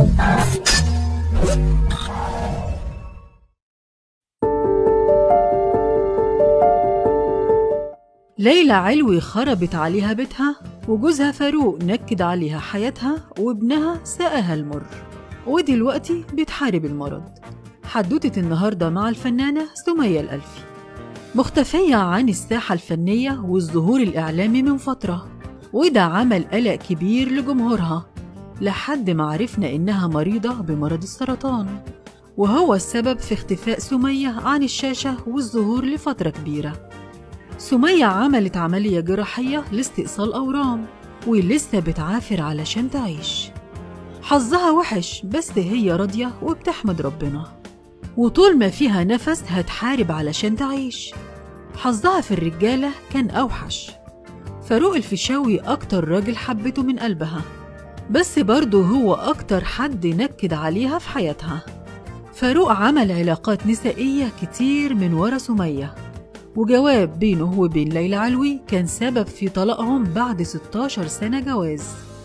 ليلى علوي خربت عليها بيتها وجوزها فاروق نكد عليها حياتها وابنها سقاها المر ودلوقتي بتحارب المرض حدوتة النهاردة مع الفنانة سمية الألفي مختفية عن الساحة الفنية والظهور الإعلامي من فترة وده عمل قلق كبير لجمهورها لحد ما عرفنا إنها مريضة بمرض السرطان وهو السبب في اختفاء سمية عن الشاشة والظهور لفترة كبيرة سمية عملت عملية جراحية لاستئصال أورام ولسه بتعافر علشان تعيش حظها وحش بس هي راضية وبتحمد ربنا وطول ما فيها نفس هتحارب علشان تعيش حظها في الرجالة كان أوحش فاروق الفيشاوي أكتر راجل حبته من قلبها بس برضه هو أكتر حد نكد عليها في حياتها فاروق عمل علاقات نسائية كتير من ورا سمية وجواب بينه وبين ليلى علوي كان سبب في طلاقهم بعد 16 سنة جواز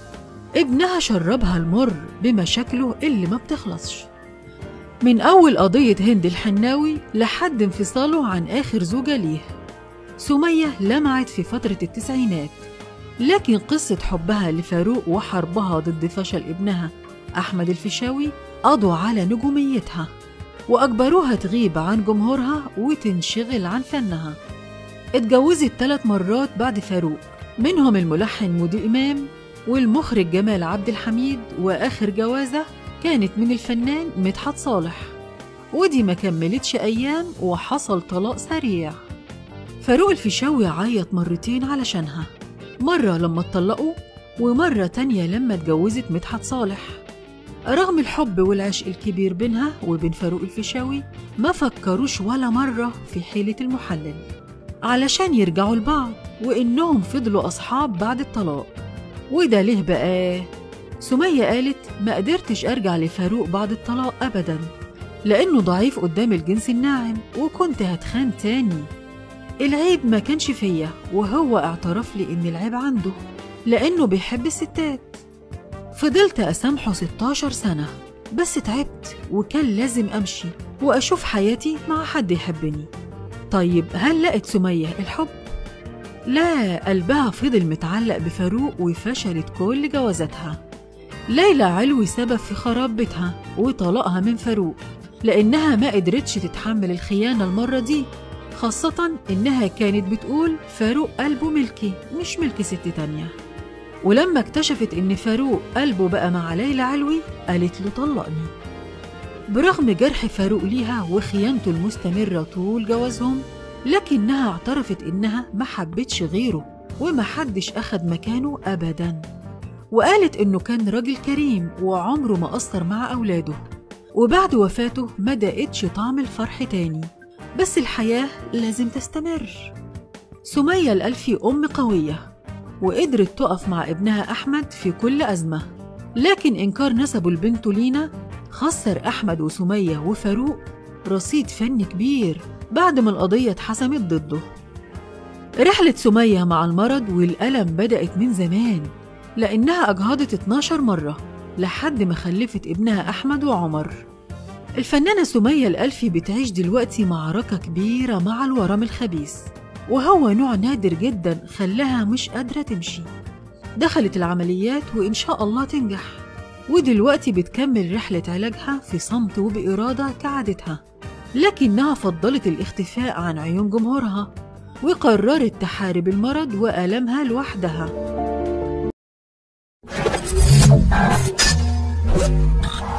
ابنها شربها المر بمشاكله اللي ما بتخلصش من أول قضية هند الحناوي لحد انفصاله عن آخر زوجة ليه سمية لمعت في فترة التسعينات لكن قصة حبها لفاروق وحربها ضد فشل ابنها أحمد الفيشاوي قضوا على نجوميتها وأجبروها تغيب عن جمهورها وتنشغل عن فنها اتجوزت ثلاث مرات بعد فاروق منهم الملحن مودي إمام والمخرج جمال عبد الحميد وآخر جوازة كانت من الفنان مدحت صالح ودي ما كملتش أيام وحصل طلاق سريع فاروق الفيشاوي عيط مرتين علشانها مرة لما اتطلقوا ومرة تانية لما اتجوزت مدحت صالح رغم الحب والعشق الكبير بينها وبين فاروق الفيشاوي ما فكروش ولا مرة في حيلة المحلل علشان يرجعوا لبعض وإنهم فضلوا أصحاب بعد الطلاق وده ليه بقى؟ سمية قالت ما قدرتش أرجع لفاروق بعد الطلاق أبدا لأنه ضعيف قدام الجنس الناعم وكنت هتخان تاني العيب ما كانش فيا وهو اعترف لي إن العيب عنده لأنه بيحب الستات فضلت أسامحه 16 سنة بس تعبت وكان لازم أمشي وأشوف حياتي مع حد يحبني طيب هل لقت سمية الحب؟ لا قلبها فضل متعلق بفاروق وفشلت كل جوازاتها ليلى علوي سبب في خراب بيتها وطلاقها من فاروق لأنها ما قدرتش تتحمل الخيانة المرة دي خاصة إنها كانت بتقول فاروق قلبه ملكي مش ملك ست تانية ولما اكتشفت إن فاروق قلبه بقى مع ليلى علوي قالت له طلقني برغم جرح فاروق ليها وخيانته المستمرة طول جوازهم لكنها اعترفت إنها ما حبتش غيره وما حدش أخد مكانه أبدا وقالت إنه كان راجل كريم وعمره ما قصر مع أولاده وبعد وفاته ما دقتش طعم الفرح تاني بس الحياة لازم تستمر سمية الألفي أم قوية وقدرت تقف مع ابنها أحمد في كل أزمة لكن إنكار نسبه لبنته لينا خسر أحمد وسمية وفاروق رصيد فني كبير بعد ما القضية اتحسمت ضده رحلة سمية مع المرض والألم بدأت من زمان لأنها أجهضت 12 مرة لحد ما خلفت ابنها أحمد وعمر الفنانة سمية الألفي بتعيش دلوقتي معركة كبيرة مع الورم الخبيث وهو نوع نادر جدا خلاها مش قادرة تمشي دخلت العمليات وإن شاء الله تنجح ودلوقتي بتكمل رحلة علاجها في صمت وبإرادة كعادتها لكنها فضلت الاختفاء عن عيون جمهورها وقررت تحارب المرض وألمها لوحدها